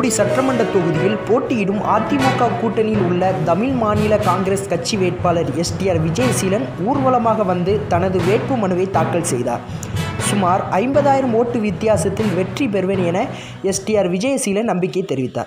தூத்துக்குடி சட்டமன்ற தொகுதியில் போட்டியிடும் அதிமுக கூட்டணியில் உள்ள தமிழ் மாநில காங்கிரஸ் கட்சி வேட்பாளர் எஸ்டிஆர் விஜயசீலன் ஊர்வலமாக வந்து தனது வேட்பு மனுவை தாக்கல் செய்தார் சுமார் ஐம்பதாயிரம் ஓட்டு வித்தியாசத்தில் வெற்றி பெறுவேன் என எஸ்டிஆர் விஜயசீலன் நம்பிக்கை தெரிவித்தார்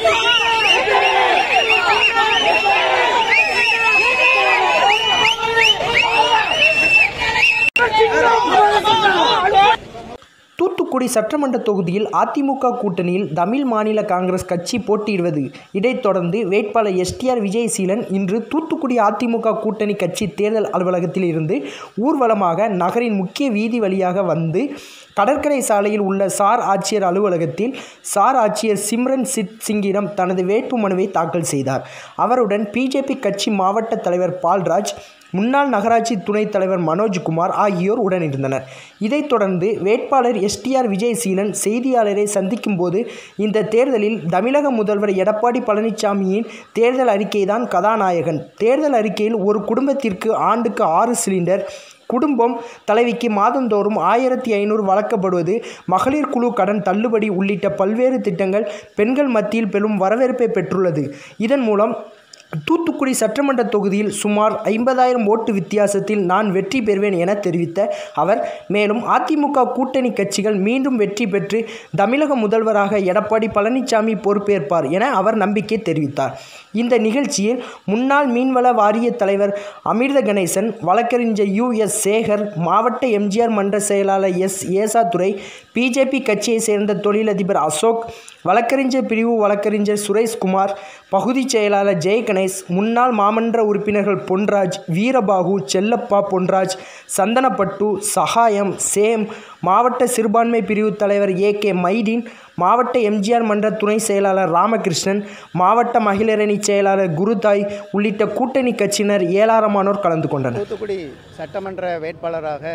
தூத்துக்குடி சட்டமன்ற தொகுதியில் அதிமுக கூட்டணியில் தமிழ் மாநில காங்கிரஸ் கட்சி போட்டியிடுவது இதைத் தொடர்ந்து வேட்பாளர் எஸ்டிஆர் விஜயசீலன் இன்று தூத்துக்குடி அதிமுக கூட்டணி கட்சி தேர்தல் அலுவலகத்தில் இருந்து ஊர்வலமாக நகரின் முக்கிய வீதி வழியாக வந்து கடற்கரை சாலையில் உள்ள சார் ஆட்சியர் அலுவலகத்தில் சார் ஆட்சியர் சிம்ரன் சித் சிங்கிடம் தனது வேட்பு மனுவை தாக்கல் செய்தார் அவருடன் பிஜேபி கட்சி மாவட்ட தலைவர் பால்ராஜ் முன்னாள் நகராட்சி துணைத் தலைவர் மனோஜ்குமார் ஆகியோர் உடனிருந்தனர் இதைத் தொடர்ந்து வேட்பாளர் எஸ்டிஆர் விஜயசீலன் செய்தியாளரை சந்திக்கும் போது இந்த தேர்தலில் தமிழக முதல்வர் எடப்பாடி பழனிசாமியின் தேர்தல் அறிக்கைதான் கதாநாயகன் தேர்தல் அறிக்கையில் ஒரு குடும்பத்திற்கு ஆண்டுக்கு ஆறு சிலிண்டர் குடும்பம் தலைவிக்கு மாதந்தோறும் ஆயிரத்தி ஐநூறு வழங்கப்படுவது மகளிர் குழு கடன் தள்ளுபடி உள்ளிட்ட பல்வேறு திட்டங்கள் பெண்கள் மத்தியில் பெரும் வரவேற்பை பெற்றுள்ளது இதன் மூலம் தூத்துக்குடி சட்டமன்ற தொகுதியில் சுமார் ஐம்பதாயிரம் ஓட்டு வித்தியாசத்தில் நான் வெற்றி பெறுவேன் என தெரிவித்த அவர் மேலும் அதிமுக கூட்டணி கட்சிகள் மீண்டும் வெற்றி பெற்று தமிழக முதல்வராக எடப்பாடி பழனிசாமி பொறுப்பேற்பார் என அவர் நம்பிக்கை தெரிவித்தார் இந்த நிகழ்ச்சியில் முன்னாள் மீன்வள வாரிய தலைவர் அமிர்த கணேசன் வழக்கறிஞர் யு எஸ் சேகர் மாவட்ட எம்ஜிஆர் மன்ற செயலாளர் எஸ் ஏசாதுரை பிஜேபி கட்சியை சேர்ந்த தொழிலதிபர் அசோக் வழக்கறிஞர் பிரிவு வழக்கறிஞர் சுரேஷ்குமார் பகுதி செயலாளர் ஜெய் கணேஷ் முன்னாள் மாமன்ற உறுப்பினர்கள் பொன்ராஜ் வீரபாகு செல்லப்பா பொன்ராஜ் சந்தனப்பட்டு சகாயம் சேம் மாவட்ட சிறுபான்மை பிரிவு தலைவர் ஏ கே மைதீன் மாவட்ட எம்ஜிஆர் மன்ற துணை செயலாளர் ராமகிருஷ்ணன் மாவட்ட மகளிரணி செயலாளர் குருதாய் உள்ளிட்ட கூட்டணி கட்சியினர் ஏராளமானோர் கலந்து கொண்டனர் தூத்துக்குடி சட்டமன்ற வேட்பாளராக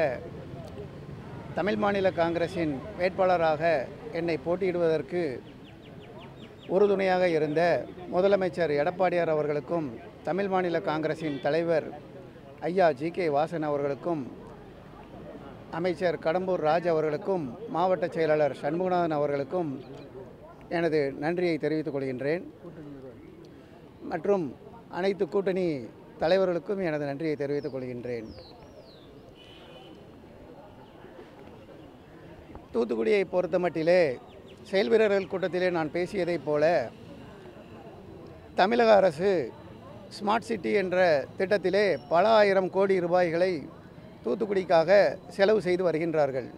தமிழ் மாநில காங்கிரசின் வேட்பாளராக என்னை போட்டியிடுவதற்கு உறுதுணையாக இருந்த முதலமைச்சர் எடப்பாடியார் அவர்களுக்கும் தமிழ் மாநில காங்கிரசின் தலைவர் ஐயா ஜி கே வாசன் அவர்களுக்கும் அமைச்சர் கடம்பூர் ராஜ் அவர்களுக்கும் மாவட்ட செயலாளர் சண்முகநாதன் அவர்களுக்கும் எனது நன்றியை தெரிவித்துக் கொள்கின்றேன் மற்றும் அனைத்து கூட்டணி தலைவர்களுக்கும் எனது நன்றியை தெரிவித்துக் கொள்கின்றேன் தூத்துக்குடியை பொறுத்தமட்டிலே செயல் வீரர்கள் கூட்டத்திலே நான் பேசியதைப் போல தமிழக அரசு ஸ்மார்ட் சிட்டி என்ற திட்டத்திலே பல ஆயிரம் கோடி ரூபாய்களை தூத்துக்குடிக்காக செலவு செய்து வருகின்றார்கள்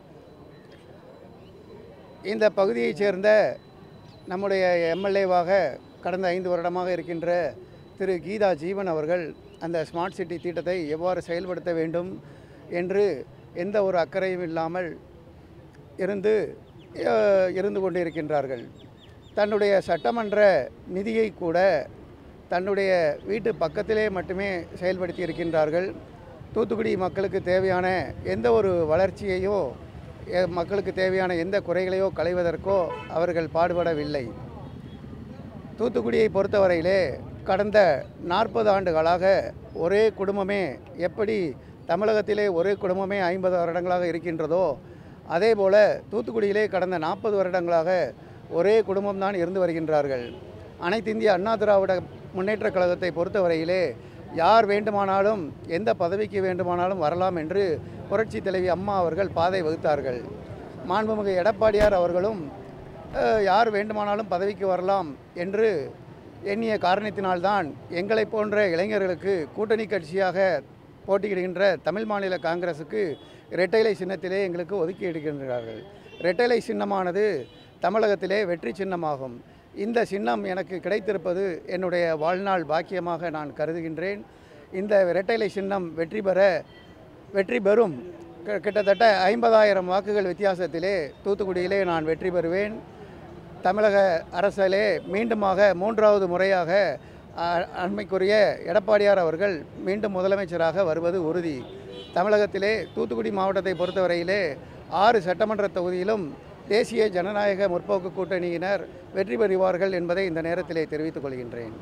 இந்த பகுதியைச் சேர்ந்த நம்முடைய எம்எல்ஏவாக கடந்த ஐந்து வருடமாக இருக்கின்ற திரு கீதா ஜீவன் அவர்கள் அந்த ஸ்மார்ட் சிட்டி திட்டத்தை எவ்வாறு செயல்படுத்த வேண்டும் என்று எந்த ஒரு அக்கறையும் இல்லாமல் இருந்து அஹ், இருந்து கொண்டிருக்கின்றார்கள் தன்னுடைய சட்டமன்ற நிதியை கூட தன்னுடைய வீட்டு பக்கத்திலே மட்டுமே செயல்படுத்தி இருக்கின்றார்கள் தூத்துக்குடி மக்களுக்கு தேவையான எந்த ஒரு வளர்ச்சியையோ எ- மக்களுக்கு தேவையான எந்த குறைகளையோ களைவதற்கோ அவர்கள் பாடுபடவில்லை தூத்துக்குடியை பொறுத்தவரையிலே கடந்த நாற்பது ஆண்டுகளாக ஒரே குடும்பமே எப்படி தமிழகத்திலே ஒரே குடும்பமே ஐம்பது வருடங்களாக இருக்கின்றதோ அதே போல தூத்துக்குடியிலே கடந்த நாற்பது வருடங்களாக ஒரே குடும்பம்தான் இருந்து வருகின்றார்கள் அனைத்து இந்திய அண்ணா திராவிட முன்னேற்றக் கழகத்தை பொறுத்தவரையிலே யார் வேண்டுமானாலும் எந்த பதவிக்கு வேண்டுமானாலும் வரலாம் என்று புரட்சி தலைவி அம்மா அவர்கள் பாதை வகுத்தார்கள் மாண்புமிகு எடப்பாடியார் அவர்களும் அஹ், யார் வேண்டுமானாலும் பதவிக்கு வரலாம் என்று எண்ணிய காரணத்தினால்தான் எங்களை போன்ற இளைஞர்களுக்கு கூட்டணி கட்சியாக போட்டியிடுகின்ற தமிழ் மாநில காங்கிரஸுக்கு இரட்டைலை சின்னத்திலே எங்களுக்கு ஒதுக்கி எடுக்கின்றார்கள் இரட்டைலை சின்னமானது தமிழகத்திலே வெற்றி சின்னமாகும் இந்த சின்னம் எனக்கு கிடைத்திருப்பது என்னுடைய வாழ்நாள் பாக்கியமாக நான் கருதுகின்றேன் இந்த இரட்டைலை சின்னம் வெற்றி பெற வெற்றி பெறும் கி- கிட்டத்தட்ட ஐம்பதாயிரம் வாக்குகள் வித்தியாசத்திலே தூத்துக்குடியிலே நான் வெற்றி பெறுவேன் தமிழக அரசிலே மீண்டுமாக மூன்றாவது முறையாக அ- அண்மைக்குரிய எடப்பாடியார் அவர்கள் மீண்டும் முதலமைச்சராக வருவது உறுதி தமிழகத்திலே தூத்துக்குடி மாவட்டத்தை பொறுத்தவரையிலே ஆறு சட்டமன்ற தொகுதியிலும் தேசிய ஜனநாயக முற்போக்கு கூட்டணியினர் வெற்றி பெறுவார்கள் என்பதை இந்த நேரத்திலே தெரிவித்துக் கொள்கின்றேன்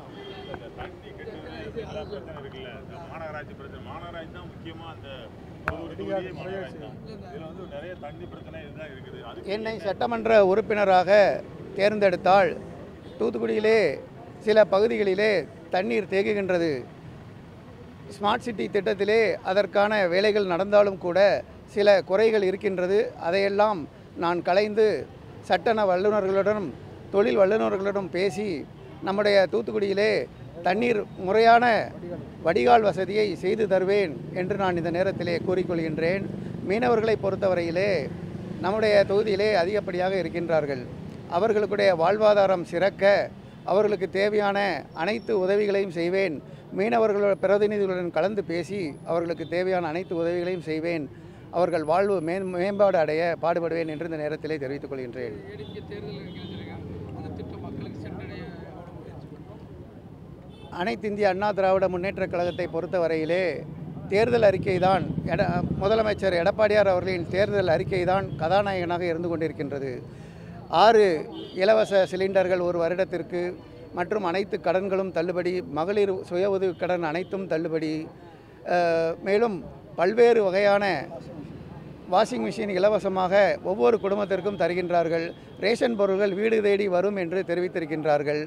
பிரச்சனை இருக்குல்ல இந்த மாநகராட்சி பிரச்சனை மாநகராட்சி தான் முக்கியமா அந்த ஒரு ஒரு தொகுதியே மாநகராட்சி தான் இதுல வந்து நிறைய தண்ணி பிரச்சனை இதுதான் இருக்குது அது என்னை சட்டமன்ற உறுப்பினராக தேர்ந்தெடுத்தால் தூத்துக்குடியிலே சில பகுதிகளிலே தண்ணீர் தேங்குகின்றது ஸ்மார்ட் சிட்டி திட்டத்திலே அதற்கான வேலைகள் நடந்தாலும் கூட சில குறைகள் இருக்கின்றது அதையெல்லாம் நான் கலைந்து சட்டண வல்லுநர்களுடனும் தொழில் வல்லுநர்களுடன் பேசி நம்முடைய தூத்துக்குடியிலே தண்ணீர் முறையான வடிகால் வசதியை செய்து தருவேன் என்று நான் இந்த நேரத்திலே கூறிக்கொள்கின்றேன் மீனவர்களை பொறுத்தவரையிலே நம்முடைய தொகுதியிலே அதிகப்படியாக இருக்கின்றார்கள் அவர்களுடைய வாழ்வாதாரம் சிறக்க அவர்களுக்கு தேவையான அனைத்து உதவிகளையும் செய்வேன் மீனவர்களோட பிரதிநிதிகளுடன் கலந்து பேசி அவர்களுக்கு தேவையான அனைத்து உதவிகளையும் செய்வேன் அவர்கள் வாழ்வு மே மேம்பாடு அடைய பாடுபடுவேன் என்று இந்த நேரத்திலே தெரிவித்துக் கொள்கின்றேன் ஏடிஎம்கே தேர்தல் இருக்கிறாங்க அந்த திட்டம் மக்களுக்கு சென்றடைய எவ்வளவு முயற்சி பண்ணுறோம் அனைத்து இந்திய அண்ணா திராவிட முன்னேற்றக் கழகத்தை பொறுத்தவரையிலே தேர்தல் அறிக்கை தான் எட முதலமைச்சர் எடப்பாடியார் அவர்களின் தேர்தல் அறிக்கை தான் கதாநாயகனாக இருந்து கொண்டிருக்கின்றது ஆறு இலவச சிலிண்டர்கள் ஒரு வருடத்திற்கு மற்றும் அனைத்து கடன்களும் தள்ளுபடி மகளிர் சுய உதவி கடன் அனைத்தும் தள்ளுபடி அஹ், மேலும் பல்வேறு வகையான வாஷிங் மிஷின் இலவசமாக ஒவ்வொரு குடும்பத்திற்கும் தருகின்றார்கள் ரேஷன் பொருட்கள் வீடு தேடி வரும் என்று தெரிவித்திருக்கின்றார்கள்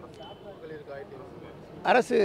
அரசு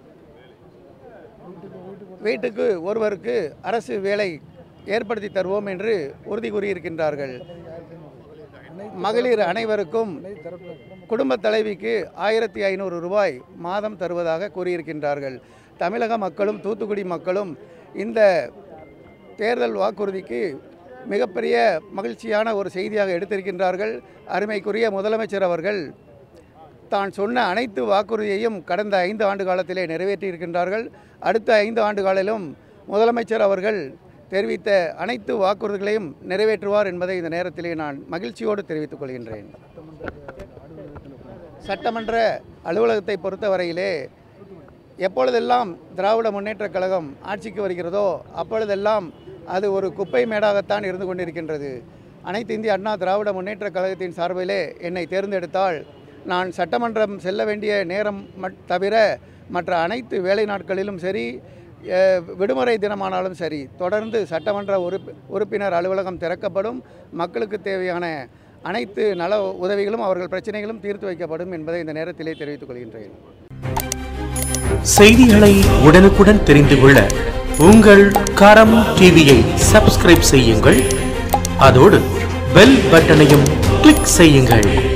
வீட்டுக்கு ஒருவருக்கு அரசு வேலை ஏற்படுத்தி தருவோம் என்று உறுதி கூறியிருக்கின்றார்கள் மகளிர் அனைவருக்கும் குடும்ப தலைவிக்கு ஆயிரத்தி ஐநூறு ரூபாய் மாதம் தருவதாக கூறியிருக்கின்றார்கள் தமிழக மக்களும் தூத்துக்குடி மக்களும் இந்த தேர்தல் வாக்குறுதிக்கு மிகப்பெரிய மகிழ்ச்சியான ஒரு செய்தியாக எடுத்திருக்கின்றார்கள் அருமைக்குரிய முதலமைச்சர் அவர்கள் தான் சொன்ன அனைத்து வாக்குறுதியையும் கடந்த ஐந்து ஆண்டு காலத்திலே நிறைவேற்றியிருக்கின்றார்கள் அடுத்த ஐந்து ஆண்டு காலிலும் முதலமைச்சர் அவர்கள் தெரிவித்த அனைத்து வாக்குறுதிகளையும் நிறைவேற்றுவார் என்பதை இந்த நேரத்திலே நான் மகிழ்ச்சியோடு தெரிவித்துக் கொள்கின்றேன் சட்டமன்ற அலுவலகத்தை பொறுத்தவரையிலே எப்பொழுதெல்லாம் திராவிட முன்னேற்றக் கழகம் ஆட்சிக்கு வருகிறதோ அப்பொழுதெல்லாம் அது ஒரு குப்பை மேடாகத்தான் இருந்து கொண்டிருக்கின்றது அனைத்து இந்திய அண்ணா திராவிட முன்னேற்றக் கழகத்தின் சார்பிலே என்னை தேர்ந்தெடுத்தால் நான் சட்டமன்றம் செல்ல வேண்டிய நேரம் மட் தவிர மற்ற அனைத்து வேலை நாட்களிலும் சரி அஹ், விடுமுறை தினமானாலும் சரி தொடர்ந்து சட்டமன்ற உறுப்பி உறுப்பினர் அலுவலகம் திறக்கப்படும் மக்களுக்கு தேவையான அனைத்து நல உதவிகளும் அவர்கள் பிரச்சனைகளும் தீர்த்து வைக்கப்படும் என்பதை இந்த நேரத்திலே தெரிவித்துக் கொள்கின்றேன் செய்திகளை உடனுக்குடன் தெரிந்து கொள்ள உங்கள் கரம் டிவியை சப்ஸ்கிரைப் செய்யுங்கள் அதோடு பெல் பட்டனையும் கிளிக் செய்யுங்கள்